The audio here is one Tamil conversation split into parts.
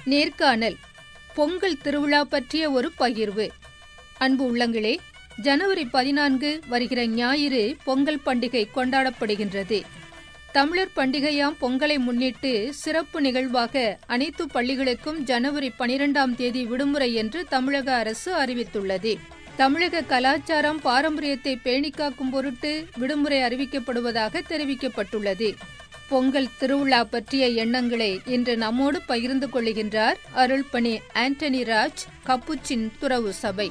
நேர்காணல் பொங்கல் திருவிழா பற்றிய ஒரு பகிர்வு அன்பு உள்ளங்களே ஜனவரி பதினான்கு வருகிற ஞாயிறு பொங்கல் பண்டிகை கொண்டாடப்படுகின்றது தமிழர் பண்டிகையாம் பொங்கலை முன்னிட்டு சிறப்பு நிகழ்வாக அனைத்து பள்ளிகளுக்கும் ஜனவரி பனிரெண்டாம் தேதி விடுமுறை என்று தமிழக அரசு அறிவித்துள்ளது தமிழக கலாச்சாரம் பாரம்பரியத்தை பேணிக்காக்கும் பொருட்டு விடுமுறை அறிவிக்கப்படுவதாக தெரிவிக்கப்பட்டுள்ளது பொங்கல் திருவிழா பற்றிய எண்ணங்களை இன்று நம்மோடு பகிர்ந்து கொள்ளுகின்றார் அருள்பணி ஆண்டனி ராஜ் கப்புச்சின் துறவு சபை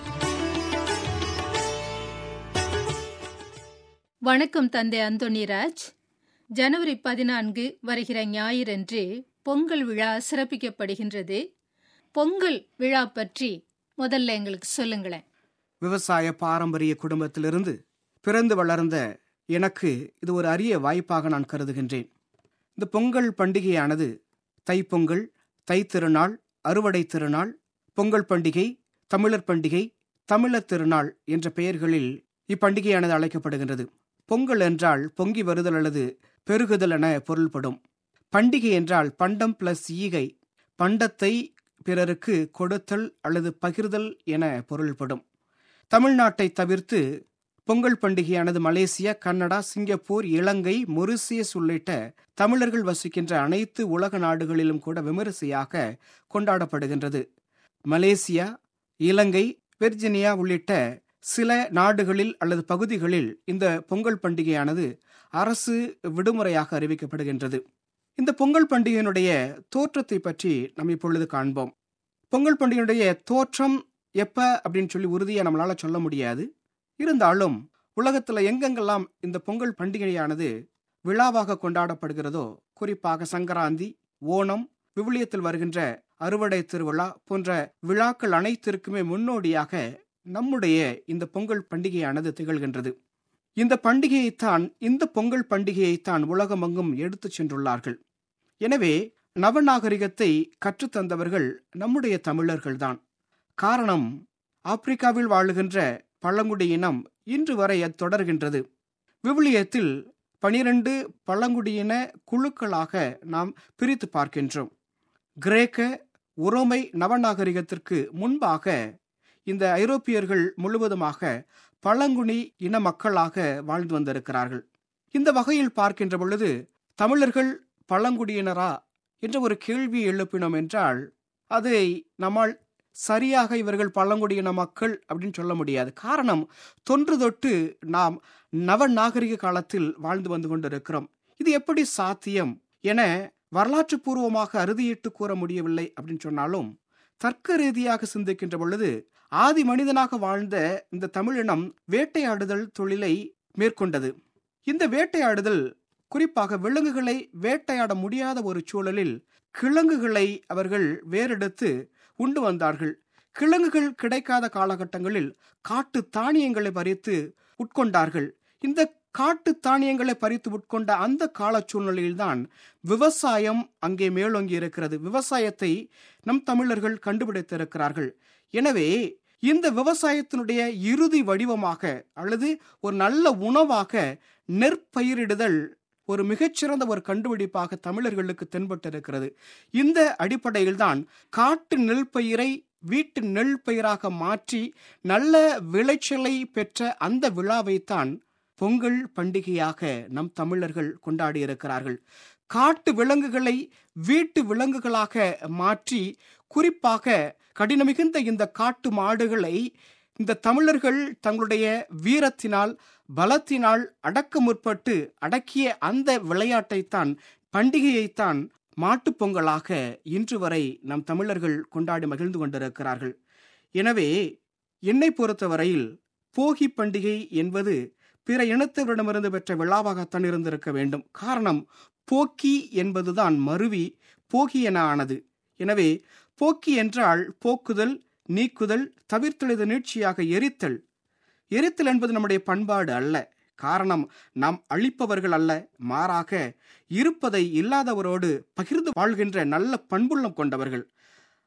வணக்கம் தந்தை அந்தோனி ராஜ் ஜனவரி பதினான்கு வருகிற ஞாயிறன்று பொங்கல் விழா சிறப்பிக்கப்படுகின்றது பொங்கல் விழா பற்றி முதல்ல எங்களுக்கு சொல்லுங்களேன் விவசாய பாரம்பரிய குடும்பத்திலிருந்து பிறந்து வளர்ந்த எனக்கு இது ஒரு அரிய வாய்ப்பாக நான் கருதுகின்றேன் இந்த பொங்கல் பண்டிகையானது தைப்பொங்கல் தைத்திருநாள் அறுவடை திருநாள் பொங்கல் பண்டிகை தமிழர் பண்டிகை தமிழர் திருநாள் என்ற பெயர்களில் இப்பண்டிகையானது அழைக்கப்படுகின்றது பொங்கல் என்றால் பொங்கி வருதல் அல்லது பெருகுதல் என பொருள்படும் பண்டிகை என்றால் பண்டம் பிளஸ் ஈகை பண்டத்தை பிறருக்கு கொடுத்தல் அல்லது பகிர்தல் என பொருள்படும் தமிழ்நாட்டை தவிர்த்து பொங்கல் பண்டிகையானது Malaysia Canada Singapore Ilangai Mauritius உள்ளிட்ட தமிழர்கள் வசிக்கின்ற அனைத்து உலக நாடுகளிலும் கூட விமரிசையாக கொண்டாடப்படுகின்றது மலேசியா இலங்கை வெர்ஜினியா உள்ளிட்ட சில நாடுகளில் அல்லது பகுதிகளில் இந்த பொங்கல் பண்டிகையானது அரசு விடுமுறையாக அறிவிக்கப்படுகின்றது இந்த பொங்கல் பண்டிகையினுடைய தோற்றத்தை பற்றி நாம் இப்பொழுது காண்போம் பொங்கல் பண்டிகையினுடைய தோற்றம் எப்ப அப்படின்னு சொல்லி உறுதியா நம்மளால சொல்ல முடியாது இருந்தாலும் உலகத்துல எங்கெங்கெல்லாம் இந்த பொங்கல் பண்டிகையானது விழாவாக கொண்டாடப்படுகிறதோ குறிப்பாக சங்கராந்தி ஓணம் விவிலியத்தில் வருகின்ற அறுவடை திருவிழா போன்ற விழாக்கள் அனைத்திற்குமே முன்னோடியாக நம்முடைய இந்த பொங்கல் பண்டிகையானது திகழ்கின்றது இந்த பண்டிகையைத்தான் இந்த பொங்கல் பண்டிகையைத்தான் உலகமெங்கும் எடுத்துச் சென்றுள்ளார்கள் எனவே நவநாகரிகத்தை கற்றுத்தந்தவர்கள் நம்முடைய தமிழர்கள்தான் காரணம் ஆப்பிரிக்காவில் வாழுகின்ற பழங்குடியினம் இன்று வரை அது தொடர்கின்றது விவிலியத்தில் பனிரெண்டு பழங்குடியின குழுக்களாக நாம் பிரித்து பார்க்கின்றோம் கிரேக்க உரோமை நவநாகரிகத்திற்கு முன்பாக இந்த ஐரோப்பியர்கள் முழுவதுமாக பழங்குடி இன மக்களாக வாழ்ந்து வந்திருக்கிறார்கள் இந்த வகையில் பார்க்கின்ற பொழுது தமிழர்கள் பழங்குடியினரா என்ற ஒரு கேள்வி எழுப்பினோம் என்றால் அதை நம்மால் சரியாக இவர்கள் பழங்குடியின மக்கள் அப்படின்னு சொல்ல முடியாது காரணம் தொன்று தொட்டு நாம் நவநாகரிக காலத்தில் வாழ்ந்து வந்து கொண்டிருக்கிறோம் இது எப்படி சாத்தியம் என வரலாற்று பூர்வமாக அறுதியிட்டு கூற முடியவில்லை அப்படின்னு சொன்னாலும் தர்க்க ரீதியாக சிந்திக்கின்ற பொழுது ஆதி மனிதனாக வாழ்ந்த இந்த தமிழினம் வேட்டையாடுதல் தொழிலை மேற்கொண்டது இந்த வேட்டையாடுதல் குறிப்பாக விலங்குகளை வேட்டையாட முடியாத ஒரு சூழலில் கிழங்குகளை அவர்கள் வேறெடுத்து உண்டு வந்தார்கள் கிழங்குகள் கிடைக்காத காலகட்டங்களில் காட்டு தானியங்களை பறித்து உட்கொண்டார்கள் இந்த காட்டு தானியங்களை பறித்து உட்கொண்ட அந்த கால சூழ்நிலையில்தான் விவசாயம் அங்கே மேலோங்கி இருக்கிறது விவசாயத்தை நம் தமிழர்கள் கண்டுபிடித்திருக்கிறார்கள் எனவே இந்த விவசாயத்தினுடைய இறுதி வடிவமாக அல்லது ஒரு நல்ல உணவாக நெற்பயிரிடுதல் ஒரு மிகச்சிறந்த ஒரு கண்டுபிடிப்பாக தமிழர்களுக்கு தென்பட்டிருக்கிறது இந்த அடிப்படையில்தான் காட்டு நெல் பயிரை வீட்டு நெல் பயிராக மாற்றி நல்ல விளைச்சலை பெற்ற அந்த விழாவைத்தான் பொங்கல் பண்டிகையாக நம் தமிழர்கள் கொண்டாடி இருக்கிறார்கள் காட்டு விலங்குகளை வீட்டு விலங்குகளாக மாற்றி குறிப்பாக கடினமிகுந்த இந்த காட்டு மாடுகளை இந்த தமிழர்கள் தங்களுடைய வீரத்தினால் பலத்தினால் அடக்க முற்பட்டு அடக்கிய அந்த விளையாட்டைத்தான் பண்டிகையைத்தான் மாட்டுப் பொங்கலாக இன்று வரை நம் தமிழர்கள் கொண்டாடி மகிழ்ந்து கொண்டிருக்கிறார்கள் எனவே என்னை பொறுத்தவரையில் போகி பண்டிகை என்பது பிற இனத்தவரிடமிருந்து பெற்ற விழாவாகத்தான் இருந்திருக்க வேண்டும் காரணம் போக்கி என்பதுதான் மருவி போகி என ஆனது எனவே போக்கி என்றால் போக்குதல் நீக்குதல் தவிர்த்தெழுத நீட்சியாக எரித்தல் எரித்தல் என்பது நம்முடைய பண்பாடு அல்ல காரணம் நாம் அழிப்பவர்கள் அல்ல மாறாக இருப்பதை இல்லாதவரோடு பகிர்ந்து வாழ்கின்ற நல்ல பண்புள்ளம் கொண்டவர்கள்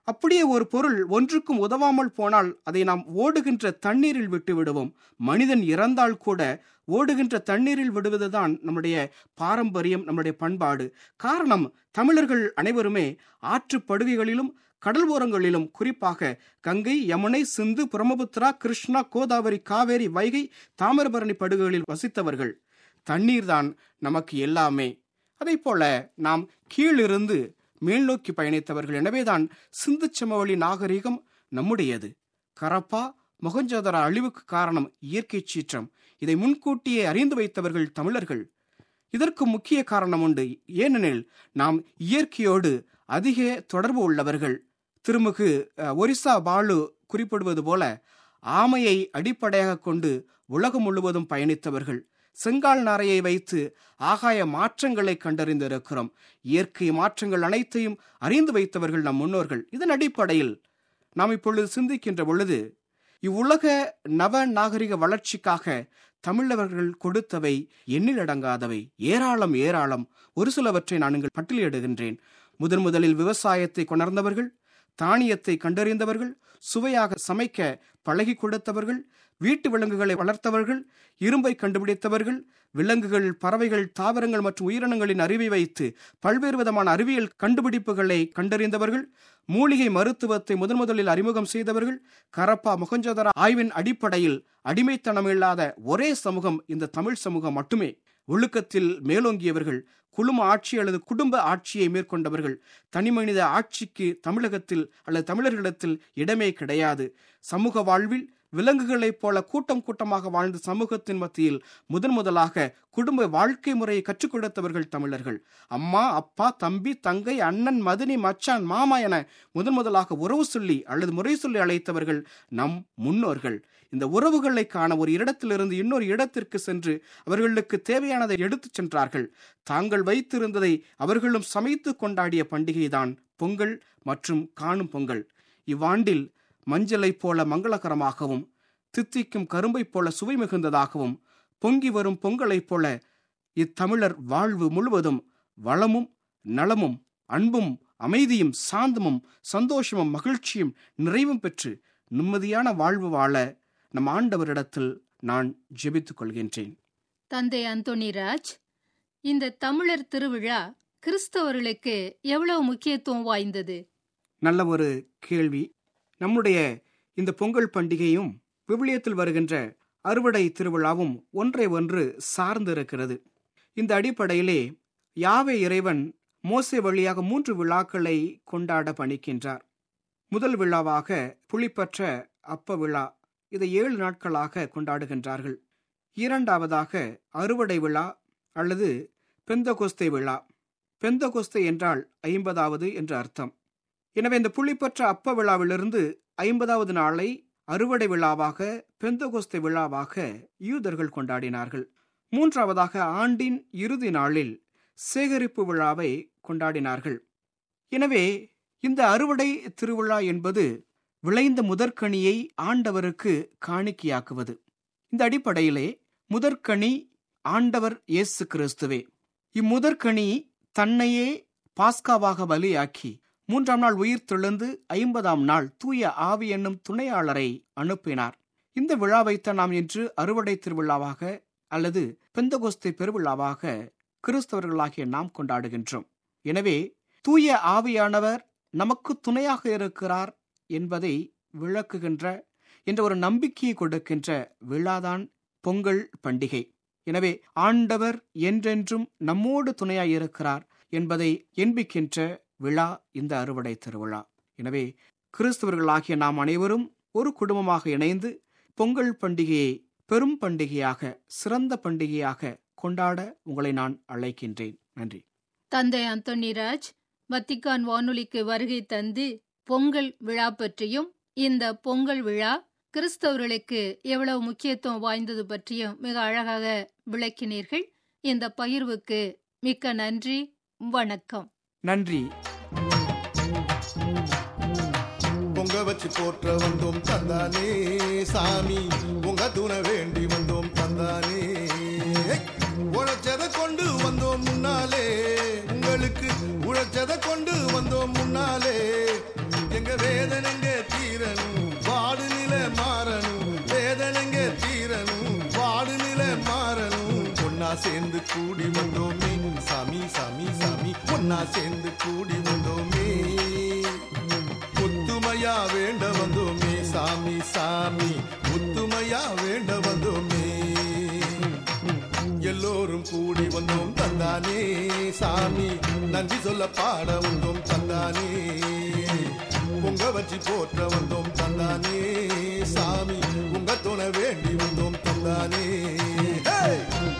அப்படியே ஒரு பொருள் ஒன்றுக்கும் உதவாமல் போனால் அதை நாம் ஓடுகின்ற தண்ணீரில் விட்டு விடுவோம் மனிதன் இறந்தால் கூட ஓடுகின்ற தண்ணீரில் விடுவதுதான் நம்முடைய பாரம்பரியம் நம்முடைய பண்பாடு காரணம் தமிழர்கள் அனைவருமே ஆற்றுப் படுகைகளிலும் கடல் ஓரங்களிலும் குறிப்பாக கங்கை யமுனை சிந்து பிரம்மபுத்திரா கிருஷ்ணா கோதாவரி காவேரி வைகை தாமிரபரணி படுகைகளில் வசித்தவர்கள் தண்ணீர்தான் நமக்கு எல்லாமே அதே போல நாம் கீழிருந்து மேல் நோக்கி பயணித்தவர்கள் எனவேதான் சிந்து சமவெளி நாகரிகம் நம்முடையது கரப்பா மொகஞ்சோதர அழிவுக்கு காரணம் இயற்கை சீற்றம் இதை முன்கூட்டியே அறிந்து வைத்தவர்கள் தமிழர்கள் இதற்கு முக்கிய காரணம் உண்டு ஏனெனில் நாம் இயற்கையோடு அதிக தொடர்பு உள்ளவர்கள் திருமுகு அஹ், ஒரிசா பாலு குறிப்பிடுவது போல ஆமையை அடிப்படையாக கொண்டு உலகம் முழுவதும் பயணித்தவர்கள் செங்கால் நாரையை வைத்து ஆகாய மாற்றங்களை கண்டறிந்திருக்கிறோம் இயற்கை மாற்றங்கள் அனைத்தையும் அறிந்து வைத்தவர்கள் நம் முன்னோர்கள் இதன் அடிப்படையில் நாம் இப்பொழுது சிந்திக்கின்ற பொழுது இவ்வுலக நவ நாகரிக வளர்ச்சிக்காக தமிழர்கள் கொடுத்தவை எண்ணிலடங்காதவை ஏராளம் ஏராளம் ஒரு சிலவற்றை நான் இங்கு பட்டியலிடுகின்றேன் முதன் முதலில் விவசாயத்தை கொணர்ந்தவர்கள் தானியத்தை கண்டறிந்தவர்கள் சுவையாக சமைக்க பழகி கொடுத்தவர்கள் வீட்டு விலங்குகளை வளர்த்தவர்கள் இரும்பை கண்டுபிடித்தவர்கள் விலங்குகள் பறவைகள் தாவரங்கள் மற்றும் உயிரினங்களின் அறிவை வைத்து பல்வேறு விதமான அறிவியல் கண்டுபிடிப்புகளை கண்டறிந்தவர்கள் மூலிகை மருத்துவத்தை முதன் முதலில் அறிமுகம் செய்தவர்கள் கரப்பா முகஞ்சோதர ஆய்வின் அடிப்படையில் அடிமைத்தனம் இல்லாத ஒரே சமூகம் இந்த தமிழ் சமூகம் மட்டுமே ஒழுக்கத்தில் மேலோங்கியவர்கள் குழும ஆட்சி அல்லது குடும்ப ஆட்சியை மேற்கொண்டவர்கள் தனிமனித ஆட்சிக்கு தமிழகத்தில் அல்லது தமிழர்களிடத்தில் இடமே கிடையாது சமூக வாழ்வில் விலங்குகளைப் போல கூட்டம் கூட்டமாக வாழ்ந்த சமூகத்தின் மத்தியில் முதன் முதலாக குடும்ப வாழ்க்கை முறையை கற்றுக் கொடுத்தவர்கள் தமிழர்கள் அம்மா அப்பா தம்பி தங்கை அண்ணன் மதினி மச்சான் மாமா என முதன் முதலாக உறவு சொல்லி அல்லது முறை சொல்லி அழைத்தவர்கள் நம் முன்னோர்கள் இந்த உறவுகளை காண ஒரு இடத்திலிருந்து இன்னொரு இடத்திற்கு சென்று அவர்களுக்கு தேவையானதை எடுத்துச் சென்றார்கள் தாங்கள் வைத்திருந்ததை அவர்களும் சமைத்து கொண்டாடிய பண்டிகைதான் பொங்கல் மற்றும் காணும் பொங்கல் இவ்வாண்டில் மஞ்சளைப் போல மங்களகரமாகவும் தித்திக்கும் கரும்பைப் போல சுவை மிகுந்ததாகவும் பொங்கி வரும் பொங்கலைப் போல இத்தமிழர் வாழ்வு முழுவதும் வளமும் நலமும் அன்பும் அமைதியும் சாந்தமும் சந்தோஷமும் மகிழ்ச்சியும் நிறைவும் பெற்று நிம்மதியான வாழ்வு வாழ நம் ஆண்டவரிடத்தில் நான் ஜெபித்துக் கொள்கின்றேன் தந்தை அந்தோணிராஜ் இந்த தமிழர் திருவிழா கிறிஸ்தவர்களுக்கு எவ்வளவு முக்கியத்துவம் வாய்ந்தது நல்ல ஒரு கேள்வி நம்முடைய இந்த பொங்கல் பண்டிகையும் விவிலியத்தில் வருகின்ற அறுவடை திருவிழாவும் ஒன்றை ஒன்று சார்ந்திருக்கிறது இந்த அடிப்படையிலே யாவே இறைவன் மோசே வழியாக மூன்று விழாக்களை கொண்டாட பணிக்கின்றார் முதல் விழாவாக புளிப்பற்ற அப்ப விழா இதை ஏழு நாட்களாக கொண்டாடுகின்றார்கள் இரண்டாவதாக அறுவடை விழா அல்லது பெந்தகோஸ்தே விழா பெந்தகோஸ்தே என்றால் ஐம்பதாவது என்று அர்த்தம் எனவே இந்த புளிப்பற்ற அப்ப விழாவிலிருந்து ஐம்பதாவது நாளை அறுவடை விழாவாக பெந்தகோஸ்தே விழாவாக யூதர்கள் கொண்டாடினார்கள் மூன்றாவதாக ஆண்டின் இறுதி நாளில் சேகரிப்பு விழாவை கொண்டாடினார்கள் எனவே இந்த அறுவடை திருவிழா என்பது விளைந்த முதற்கனியை ஆண்டவருக்கு காணிக்கையாக்குவது இந்த அடிப்படையிலே முதற்கனி ஆண்டவர் இயேசு கிறிஸ்துவே இம்முதற்கனி தன்னையே பாஸ்காவாக பலியாக்கி மூன்றாம் நாள் உயிர் தெழுந்து ஐம்பதாம் நாள் தூய ஆவி என்னும் துணையாளரை அனுப்பினார் இந்த விழாவைத்தான் நாம் இன்று அறுவடை திருவிழாவாக அல்லது பெந்தகோஸ்தை பெருவிழாவாக கிறிஸ்தவர்களாகிய நாம் கொண்டாடுகின்றோம் எனவே தூய ஆவியானவர் நமக்கு துணையாக இருக்கிறார் என்பதை விளக்குகின்ற என்ற ஒரு நம்பிக்கையை கொடுக்கின்ற விழாதான் பொங்கல் பண்டிகை எனவே ஆண்டவர் என்றென்றும் நம்மோடு துணையாய் இருக்கிறார் என்பதை எண்பிக்கின்ற விழா இந்த அறுவடை திருவிழா எனவே கிறிஸ்தவர்களாகிய நாம் அனைவரும் ஒரு குடும்பமாக இணைந்து பொங்கல் பண்டிகையை பெரும் பண்டிகையாக சிறந்த பண்டிகையாக கொண்டாட உங்களை நான் அழைக்கின்றேன் நன்றி தந்தை அந்தோணிராஜ் வத்திக்கான் வானொலிக்கு வருகை தந்து பொங்கல் விழா பற்றியும் இந்த பொங்கல் விழா கிறிஸ்தவர்களுக்கு எவ்வளவு முக்கியத்துவம் வாய்ந்தது பற்றியும் மிக அழகாக விளக்கினீர்கள் இந்த பகிர்வுக்கு மிக்க நன்றி வணக்கம் நன்றி பொங்க வச்சு போற்ற வந்தோம் தந்தானே சாமி உங்க துணை வேண்டி வந்தோம் தந்தானே உழைச்சதை கொண்டு வந்தோம் முன்னாலே உங்களுக்கு உழைச்சதை கொண்டு வந்தோம் முன்னாலே எங்க சாமி ஒன்னா சேர்ந்து கூடி வந்தோமே ஒத்துமையா வேண்ட வந்தோமே சாமி சாமி ஒத்துமையா வேண்ட வந்தோமே எல்லோரும் கூடி வந்தோம் தந்தானே சாமி நன்றி சொல்ல பாட வந்தோம் தந்தானே பொங்க வச்சு போற்ற வந்தோம் தந்தானே சாமி உங்க துணை வேண்டி வந்தோம் தந்தானே Hey!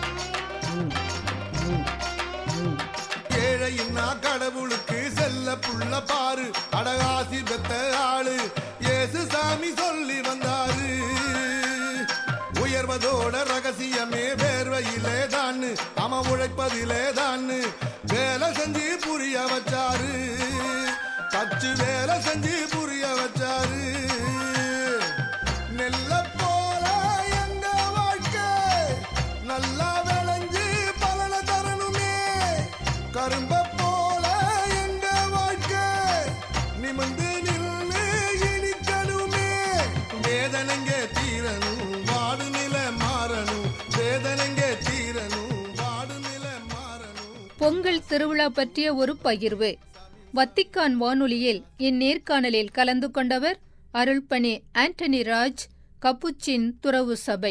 ஏழையின்னா கடவுளுக்கு செல்ல புள்ள பாரு அடகாசி பெத்த ஆளு ஏசு சாமி சொல்லி வந்தாரு உயர்வதோட ரகசியமே வேர்வையிலே தான் அவன் உழைப்பதிலே தான் வேலை செஞ்சு புரிய வச்சாரு கச்சு வேலை செஞ்சு புரிய வச்சாரு நெல்ல போல எங்க வாழ்க்கை நல்லா விளைஞ்சு பலன தரணுமே கரும்ப போல எங்க வாழ்க்கை நிமிந்து நின்று இனிக்கணுமே வேதனைங்க தீரணும் வாடு நில மாறணும் வேதனைங்க தீரணும் வாடு நில மாறணும் பொங்கல் திருவிழா பற்றிய ஒரு பகிர்வு வத்திக்கான் வானொலியில் இந்நேர்காணலில் கலந்து கொண்டவர் அருள்பணி ஆண்டனி ராஜ் கப்புச்சின் துறவு சபை